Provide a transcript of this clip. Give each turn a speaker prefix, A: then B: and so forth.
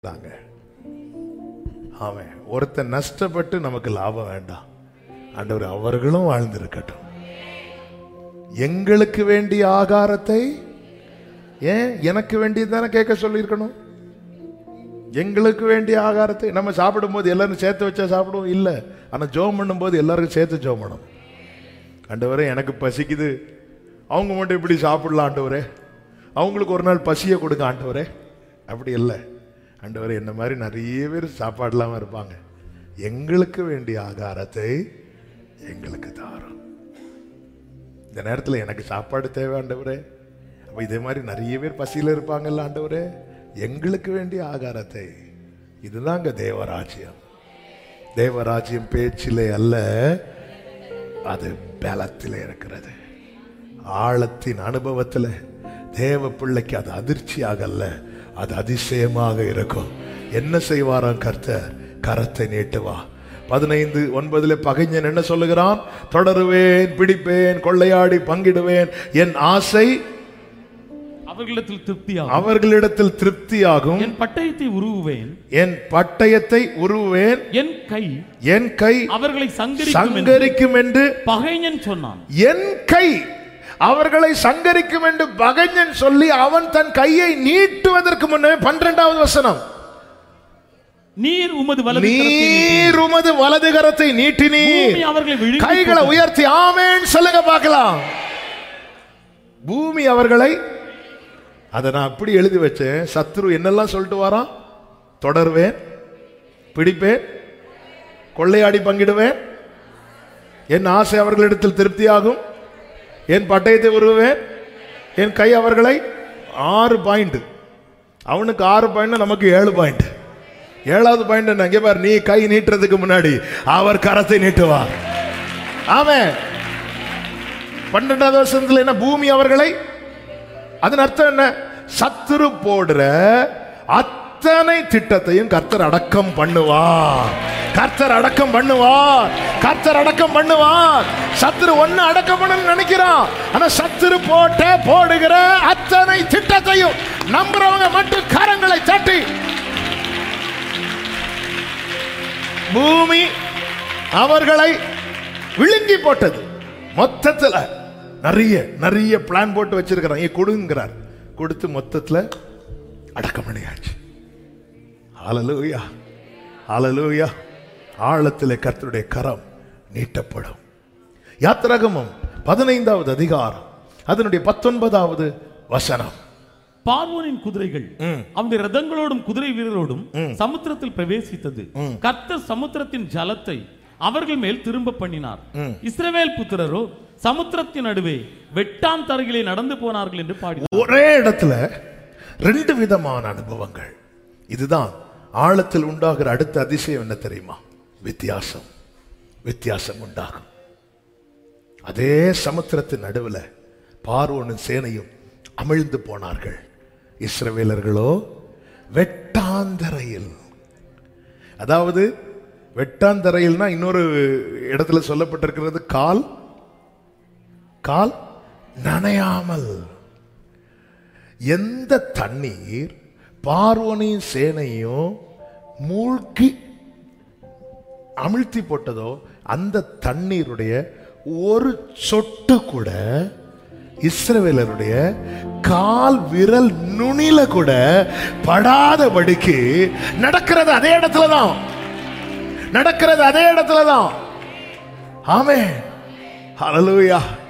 A: தாங்க ஆமென் ஒருத்தன் நஷ்டப்பட்டு நமக்கு லாபம் வேண்டாம் ஆண்டவர் அவர்களும் வாழ்ந்திருக்கட்டும் எங்களுக்கு வேண்டிய ஆகாரத்தை ஏன் எனக்கு வேண்டியது தானே கேட்க சொல்லியிருக்கணும் எங்களுக்கு வேண்டிய ஆகாரத்தை நம்ம சாப்பிடும்போது எல்லாரும் சேர்த்து வச்சா சாப்பிடுவோம் இல்லை ஆனால் ஜோம் பண்ணும்போது எல்லாருக்கும் சேர்த்து ஜோம் பண்ணணும் ஆண்டவரே எனக்கு பசிக்குது அவங்க மட்டும் இப்படி சாப்பிடலாம் ஆண்டவரே அவங்களுக்கு ஒரு நாள் பசியை கொடுங்க ஆண்டவரே அப்படி இல்லை ஆண்டவரே என்ன மாதிரி நிறைய பேர் சாப்பாடு இல்லாமல் இருப்பாங்க எங்களுக்கு வேண்டிய ஆகாரத்தை எங்களுக்கு தாரும் இந்த நேரத்தில் எனக்கு சாப்பாடு தேவை ஆண்டவரே அப்போ இதே மாதிரி நிறைய பேர் பசியில் இருப்பாங்கல்ல ஆண்டவரே எங்களுக்கு வேண்டிய ஆகாரத்தை இதுதாங்க தேவராஜ்யம் தேவராஜ்யம் பேச்சிலே அல்ல அது பலத்தில் இருக்கிறது ஆழத்தின் அனுபவத்தில் தேவ பிள்ளைக்கு அது அதிர்ச்சியாக அல்ல அது அதிசயமாக இருக்கும் என்ன செய்வாராம் கர்த்தர் கரத்தை நீட்டுவா பதினைந்து ஒன்பதுல பகைஞன் என்ன சொல்லுகிறான் தொடருவேன் பிடிப்பேன் கொள்ளையாடி பங்கிடுவேன் என் ஆசை
B: அவர்களிடத்தில் திருப்தியாகும்
A: அவர்களிடத்தில் திருப்தியாகும்
B: என் பட்டயத்தை உருவுவேன்
A: என் பட்டயத்தை உருவேன்
B: என் கை
A: என் கை
B: அவர்களை சங்கரிக்கும் என்று
A: சங்கரிக்கும் என்று
B: பகைஞன் சொன்னான்
A: என் கை அவர்களை சங்கரிக்கும் என்று பகைஞன் சொல்லி அவன் தன் கையை நீட்டுவதற்கு முன்னே பன்னிரெண்டாவது வசனம்
B: நீர் உமது வலது கரத்தை நீட்டி,
A: நீர் உமது வலது கரத்தை நீட்டினீர்
B: பூமி அவர்களை விழுங்கி
A: கைகளை
B: போட்டது.
A: உயர்த்தி ஆமேன் சொல்லுங்க பார்க்கலாம் பூமி அவர்களை அதை நான் அப்படி எழுதி வச்சேன் சத்ரு என்னெல்லாம் சொல்லிட்டு வாரான் தொடருவேன் பிடிப்பேன் கொள்ளையாடி பங்கிடுவேன் என் ஆசை அவர்களிடத்தில் திருப்தியாகும் என் பட்டயத்தை உருவேன் என் கை அவர்களை ஆறு பாயிண்ட் அவனுக்கு ஆறு பாயிண்ட் நமக்கு ஏழு பாயிண்ட் ஏழாவது பாயிண்ட் என்ன இங்கே பாரு நீ கை நீட்டுறதுக்கு முன்னாடி அவர் கரத்தை நீட்டுவார் ஆமென் பன்னெண்டாவது வருஷத்துல என்ன பூமி அவர்களை அதன் அர்த்தம் என்ன சத்துரு போடுற அத்தனை திட்டத்தையும் கர்த்தர் அடக்கம் பண்ணுவார் கர்த்தர் அடக்கம் பண்ணுவார் கர்த்தர் அடக்கம் பண்ணுவார் சத்துரு ஒண்ணு அடக்கம் பண்ணணும்னு நினைக்கிறான் ஆனா சத்துரு போட்ட போடுகிற அத்தனை திட்டத்தையும் நம்புறவங்க மட்டும் கரங்களை தட்டி பூமி அவர்களை விழுங்கி போட்டது மொத்தத்துல நிறைய நிறைய பிளான் போட்டு வச்சிருக்கிறான் ஏன் கொடுங்கிறார் கொடுத்து மொத்தத்துல அடக்கம் பண்ணியாச்சு ஹalleluya ஹalleluya ஆழத்திலே கர்த்தருடைய கரம் நீட்டப்படும் யாத்திராகமம் பதினைந்தாவது அதிகாரம் அதனுடைய பத்தொன்பதாவது வசனம்
B: பார்வோனின் குதிரைகள் அவனுடைய ரதங்களோடும் குதிரை வீரரோடும் சமுத்திரத்தில் பிரவேசித்தது கர்த்தர் சமுத்திரத்தின் ஜலத்தை அவர்கள் மேல் திரும்ப பண்ணினார் இஸ்ரவேல் புத்திரரோ சமுத்திரத்தின் நடுவே வெட்டாம் தரையிலே நடந்து போனார்கள் என்று பாடி
A: ஒரே இடத்துல ரெண்டு விதமான அனுபவங்கள் இதுதான் ஆழத்தில் உண்டாகிற அடுத்த அதிசயம் என்ன தெரியுமா வித்தியாசம் வித்தியாசம் உண்டாகும் அதே சமுத்திரத்தின் நடுவில் பார்வோனும் சேனையும் அமிழ்ந்து போனார்கள் இஸ்ரவேலர்களோ வெட்டாந்தரையில் அதாவது வெட்டாந்தரையில்னா இன்னொரு இடத்துல சொல்லப்பட்டிருக்கிறது கால் கால் நனையாமல் எந்த தண்ணீர் பார்வனையும் சேனையும் மூழ்கி அமிழ்த்தி போட்டதோ அந்த தண்ணீருடைய ஒரு சொட்டு கூட இஸ்ரவேலருடைய கால் விரல் நுனில கூட படாதபடிக்கு நடக்கிறது அதே இடத்துல தான் நடக்கிறது அதே இடத்துல தான் ஆமே ஹalleluya